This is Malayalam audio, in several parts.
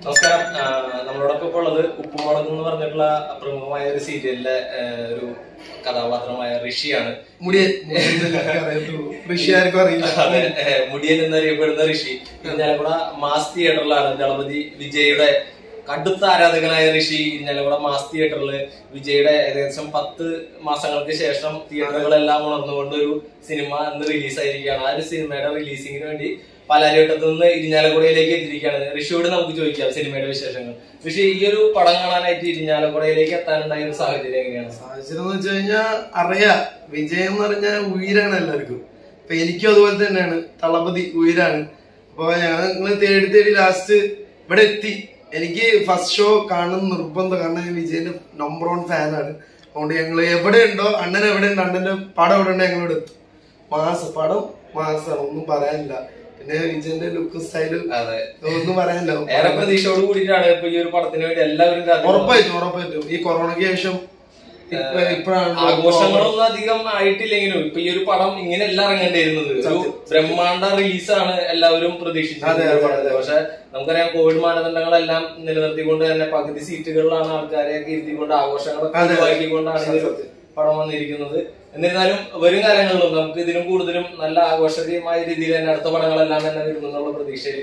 നമസ്കാരം ആ, നമ്മളോടൊപ്പം ഇപ്പോൾ ഉള്ളത് ഉപ്പുമുളക് എന്ന് പറഞ്ഞിട്ടുള്ള പ്രമുഖമായ ഒരു സീരിയലിലെ ആ, ഒരു കഥാപാത്രമായ ഋഷിയാണ് മുടിയൻ ഋഷിയാർക്കും അറിയില്ല അതെ ഏ, മുടിയൻ എന്നറിയപ്പെടുന്ന ഋഷി ഇരിഞ്ഞാലക്കുട മാസ് തിയേറ്ററിലാണ് ദളപതി വിജയുടെ കടുത്ത ആരാധകനായ ഋഷി ഇരിഞ്ഞാലക്കുട മാസ് തിയേറ്ററിൽ വിജയുടെ ഏകദേശം പത്ത് മാസങ്ങൾക്ക് ശേഷം തിയേറ്ററുകളെല്ലാം ഉണർന്നുകൊണ്ട് ഒരു സിനിമ ഇന്ന് റിലീസായിരിക്കുകയാണ് ആ ഒരു സിനിമയുടെ റിലീസിങ്ങിന് വേണ്ടി പാലാരിവട്ടത്ത് നിന്ന് ഇരിഞ്ഞാലക്കുടയിലേക്ക് എത്തിയിരിക്കുകയാണ് ഋഷിയോട് നമുക്ക് ചോദിക്കാം സിനിമയുടെ വിശേഷങ്ങൾ ഋഷി ഈ ഒരു പടം കാണാനായിട്ട് ഇരിഞ്ഞാലക്കുടയിലേക്ക് എത്താനുണ്ടായ ഒരു സാഹചര്യം എങ്ങനെയാണ് സാഹചര്യം എന്ന് വെച്ച് കഴിഞ്ഞാൽ അറിയാം വിജയം എന്ന് പറഞ്ഞാൽ ഉയരാണ് എല്ലാവർക്കും അപ്പൊ എനിക്കും അതുപോലെ തന്നെയാണ് തളപതി ഉയരാണ് അപ്പൊ ഞങ്ങൾ തേടി തേടി ലാസ്റ്റ് ഇവിടെ എത്തി എനിക്ക് ഫസ്റ്റ് ഷോ കാണുന്ന നിർബന്ധം കാരണം ഞാൻ വിജയന്റെ നമ്പർ വൺ ഫാനാണ് അതുകൊണ്ട് ഞങ്ങൾ എവിടെ ഉണ്ടോ അണ്ണൻ എവിടെ ഉണ്ട് അണ്ണന്റെ പടം എവിടെ ഉണ്ടോ ഞങ്ങളോട് എത്തും മാസം പടം മാസമാണ് ഒന്നും പറയാനില്ല പിന്നെ വിജയന്റെ ലുക്ക് സ്റ്റൈല് അതെ ഒന്നും പറയാനില്ല ഏറെ പ്രതീക്ഷയോട് കൂടിയിട്ടാണ് ഇപ്പൊ ഈ ഒരു പടത്തിന് വേണ്ടി എല്ലാവരും കാത്തിരിക്കുന്നത്. ഉറപ്പായിട്ടും ഉറപ്പായിട്ടും ഈ കൊറോണയ്ക്ക് ശേഷം ഇപ്പൊ ഇപ്പോഴാണ് ആഘോഷങ്ങളൊന്നും അധികം ആയിട്ടില്ലെങ്കിലും ഇപ്പൊ ഈ ഒരു പടം ഇങ്ങനെയല്ല ഇറങ്ങേണ്ടിയിരുന്നത് ഒരു ബ്രഹ്മാണ്ഡ റിലീസാണ് എല്ലാവരും പ്രതീക്ഷിച്ചത് അതെ, ഈ ഒരു അതെ, പടത്തിന്. പക്ഷെ നമുക്കറിയാം കോവിഡ് മാനദണ്ഡങ്ങളെല്ലാം നിലനിർത്തിക്കൊണ്ട് തന്നെ പകുതി സീറ്റുകളിലാണ് ആൾക്കാരെയൊക്കെ ഇരുത്തിക്കൊണ്ട് ആഘോഷങ്ങളൊക്കെ അതെ, അതെ. ഒഴിവാക്കിക്കൊണ്ടാണ് ഈ ഒരു പടം വന്നിരിക്കുന്നത് എന്നിരുന്നാലും വരും കാലങ്ങളിലും നമുക്ക് ഇതിലും കൂടുതലും നല്ല ആഘോഷകരമായ രീതിയിൽ തന്നെ അടുത്ത പടങ്ങളെല്ലാം തന്നെ വരുമെന്നുള്ള പ്രതീക്ഷയിൽ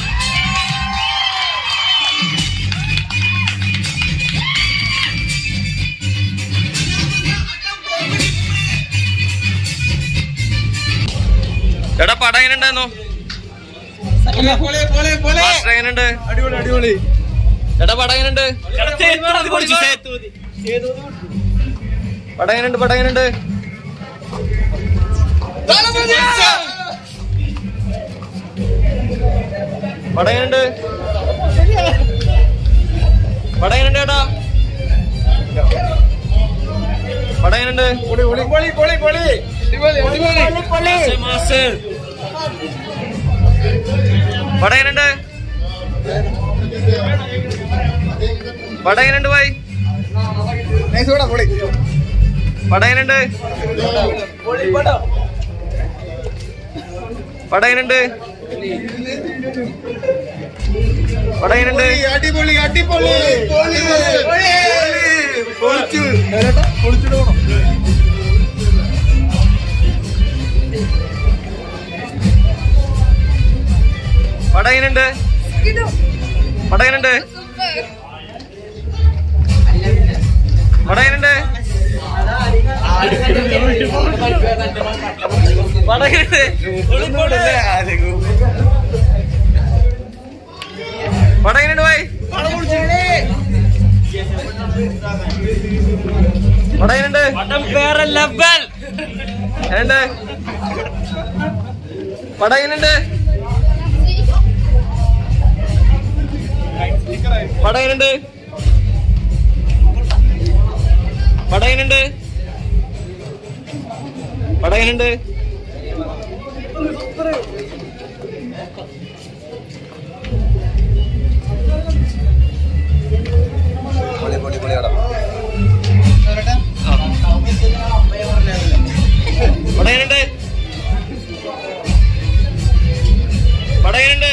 എടാ പടം എങ്ങനെ ഉണ്ടായിരുന്നു മാസ്റ്റർ എങ്ങനെയുണ്ട് അടിപൊളി അടിപൊളി എടാ പടം എങ്ങനെയുണ്ട് പടം എങ്ങനെയുണ്ട് പടം എങ്ങനെയുണ്ട് പടം എങ്ങനെയുണ്ട് പടം എങ്ങനെയുണ്ട് ഏട്ടാ പടം എങ്ങനെയുണ്ട് പടം എങ്ങനെയുണ്ട് പടം എങ്ങനെയുണ്ട് ഭായി പടം എങ്ങനെയുണ്ട് പടം എങ്ങനെയുണ്ട് പടം എങ്ങനെയുണ്ട് അടിപൊളി അടിപൊളി പൊളിച്ചു പൊളിച്ചിട്ട് പോണം പടം എങ്ങനെയുണ്ട് പടം എങ്ങനെയുണ്ട് പടം എങ്ങനെയുണ്ട് പടം എങ്ങനെയുണ്ട് പടം എങ്ങനെയുണ്ട് ഭായി പടം എങ്ങനെയുണ്ട് എങ്ങനെയുണ്ട് പടം എങ്ങനെയുണ്ട് പടം എങ്ങനെയുണ്ട് പടം എങ്ങനെയുണ്ട് പടം എങ്ങനെയുണ്ട് പടം എങ്ങനെയുണ്ട് പടം എങ്ങനെയുണ്ട്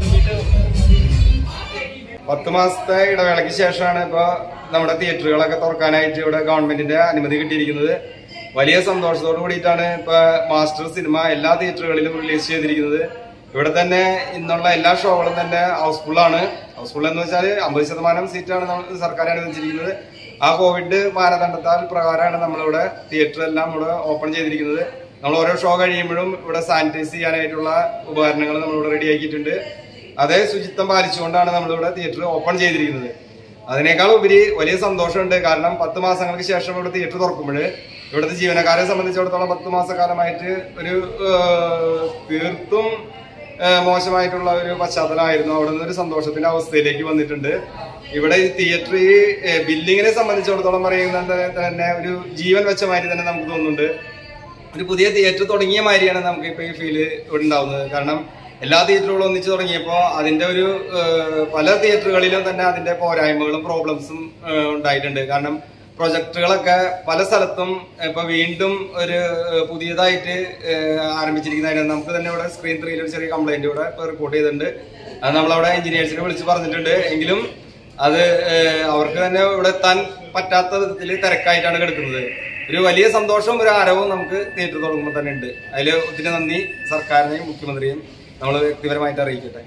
പത്ത് മാസത്തെ ഇടവേളയ്ക്ക് ശേഷമാണ് ഇപ്പൊ നമ്മുടെ തിയേറ്ററുകളൊക്കെ തുറക്കാനായിട്ട് ഇവിടെ ഗവൺമെന്റിന്റെ അനുമതി കിട്ടിയിരിക്കുന്നത് വലിയ സന്തോഷത്തോടു കൂടിയിട്ടാണ് ഇപ്പൊ മാസ്റ്റർ സിനിമ എല്ലാ തിയേറ്ററുകളിലും റിലീസ് ചെയ്തിരിക്കുന്നത് ഇവിടെ തന്നെ ഇന്നുള്ള എല്ലാ ഷോകളും തന്നെ ഹൗസ്ഫുള്ളാണ് ഹൗസ്ഫുൾ എന്ന് വെച്ചാൽ അമ്പത് ശതമാനം സീറ്റാണ് നമ്മൾ സർക്കാർ അനുവദിച്ചിരിക്കുന്നത് ആ കോവിഡ് മാനദണ്ഡത്താൽ പ്രകാരമാണ് നമ്മളിവിടെ തിയേറ്റർ എല്ലാം ഇവിടെ ഓപ്പൺ ചെയ്തിരിക്കുന്നത് നമ്മൾ ഓരോ ഷോ കഴിയുമ്പോഴും ഇവിടെ സാനിറ്റൈസ് ചെയ്യാനായിട്ടുള്ള ഉപകരണങ്ങൾ നമ്മളിവിടെ റെഡിയാക്കിയിട്ടുണ്ട് അതേ ശുചിത്വം പാലിച്ചുകൊണ്ടാണ് നമ്മളിവിടെ തിയേറ്റർ ഓപ്പൺ ചെയ്തിരിക്കുന്നത് അതിനേക്കാൾ ഉപരി വലിയ സന്തോഷമുണ്ട് കാരണം പത്ത് മാസങ്ങൾക്ക് ശേഷം ഇവിടെ തിയേറ്റർ തുറക്കുമ്പോൾ ഇവിടുത്തെ ജീവനക്കാരെ സംബന്ധിച്ചിടത്തോളം പത്ത് മാസക്കാലമായിട്ട് ഒരു ഏഹ്, തീർത്തും ഏഹ്, മോശമായിട്ടുള്ള ഒരു പശ്ചാത്തലമായിരുന്നു അവിടെ നിന്ന് ഒരു സന്തോഷത്തിന്റെ അവസ്ഥയിലേക്ക് വന്നിട്ടുണ്ട് ഇവിടെ ഈ തിയേറ്റർ ഈ ഏഹ്, ബില്ലിങ്ങിനെ സംബന്ധിച്ചിടത്തോളം പറയുന്നത് തന്നെ ഒരു ജീവൻ വെച്ച മാതിരി തന്നെ നമുക്ക് തോന്നുന്നുണ്ട് ഒരു പുതിയ തിയേറ്റർ തുടങ്ങിയ മാതിരിയാണ് നമുക്ക് ഇപ്പൊ ഈ ഫീല് ഇവിടെ ഉണ്ടാവുന്നത് കാരണം എല്ലാ തിയേറ്ററുകളും ഒന്നിച്ച് തുടങ്ങിയപ്പോൾ അതിന്റെ ഒരു ഏഹ്, പല തിയേറ്ററുകളിലും തന്നെ അതിന്റെ പോരായ്മകളും പ്രോബ്ലംസും ഏഹ്, ഉണ്ടായിട്ടുണ്ട് കാരണം പ്രൊജക്ടുകളൊക്കെ പല സ്ഥലത്തും ഇപ്പൊ വീണ്ടും ഒരു ഏഹ്, പുതിയതായിട്ട് ഏഹ്, ആരംഭിച്ചിരിക്കുന്നതിന് നമുക്ക് തന്നെ ഇവിടെ സ്ക്രീൻ ത്രീയിൽ ഒരു ചെറിയ കംപ്ലൈന്റ് ഇവിടെ ഇപ്പൊ റിപ്പോർട്ട് ചെയ്തിട്ടുണ്ട് അത് നമ്മളവിടെ എഞ്ചിനീയേഴ്സിനെ വിളിച്ച് പറഞ്ഞിട്ടുണ്ട് എങ്കിലും അത് ഏഹ്, അവർക്ക് തന്നെ ഇവിടെ എത്താൻ പറ്റാത്ത വിധത്തിൽ തിരക്കായിട്ടാണ് കിടക്കുന്നത് ഒരു വലിയ സന്തോഷവും ഒരു ആരവവും നമുക്ക് തിയേറ്റർ തുടങ്ങുമ്പോൾ തന്നെ ഉണ്ട് അതിൽ ഒത്തിരി നന്ദി സർക്കാരിനെയും മുഖ്യമന്ത്രിയെയും നമ്മൾ വ്യക്തിപരമായിട്ട് അറിയിക്കട്ടെ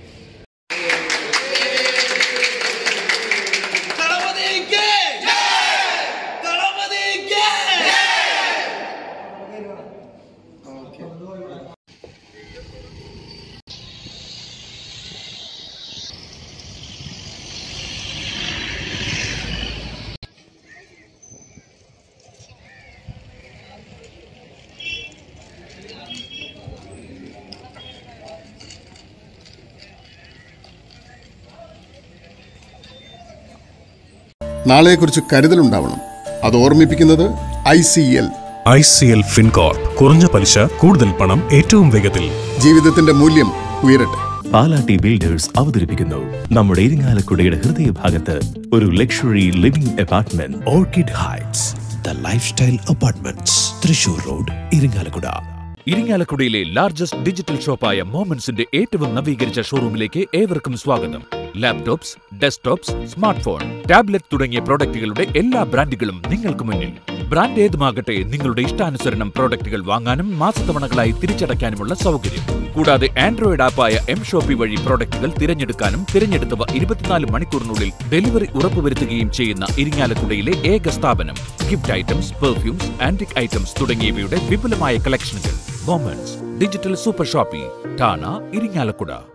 നാളെക്കുറിച്ച് കരുതലുണ്ടാവണം അത് ഓർമ്മിപ്പിക്കുന്നത് I C L I C L Fincorp കുറഞ്ഞ പലിശ കൂടുതൽ പണം ഏറ്റവും വേഗത്തിൽ ജീവിതത്തിന്റെ മൂല്യം ഉയരട്ടെ പാലാട്ടി ബിൽഡേഴ്സ് അവതരിപ്പിക്കുന്നു നമ്മുടെ ഇരിങ്ങാലക്കുടയുടെ ഹൃദയഭാഗത്ത് ഒരു luxury living apartment Orchid Heights the lifestyle apartments Thrissur road Irinjalakuda ഇരിങ്ങാലക്കുടയിലെ ലാർജസ്റ്റ് ഡിജിറ്റൽ ഷോപ്പായ മോമൻസിന്റെ ഏറ്റവും നവീകരിച്ച ഷോറൂമിലേക്ക് ഏവർക്കും സ്വാഗതം laptops desktops smart phone tablet തുടങ്ങിയ പ്രോഡക്റ്റുകളുടെ എല്ലാ ബ്രാൻഡുകളും നിങ്ങൾക്ക് മുന്നിൽ ബ്രാൻഡ് ഏതുമാകട്ടെ നിങ്ങളുടെ ഇഷ്ടാനുസരണം പ്രോഡക്റ്റുകൾ വാങ്ങാനും മാസത്തവണകളായി തിരിച്ചടയ്ക്കാനുമുള്ള സൗകര്യം കൂടാതെ ആൻഡ്രോയിഡ് ആപ്പായ എം ഷോപ്പി വഴി പ്രോഡക്റ്റുകൾ തിരഞ്ഞെടുക്കാനും തിരഞ്ഞെടുത്തവ ഇരുപത്തിനാല് മണിക്കൂറിനുള്ളിൽ ഡെലിവറി ഉറപ്പുവരുത്തുകയും ചെയ്യുന്ന ഇരിങ്ങാലക്കുടയിലെ ഏക സ്ഥാപനം gift items perfumes antique items തുടങ്ങിയവയുടെ വിപുലമായ കളക്ഷനുകൾ മൊമെന്റ്സ് ഡിജിറ്റൽ സൂപ്പർ ഷോപ്പി ടാണ ഇരിങ്ങാലക്കുട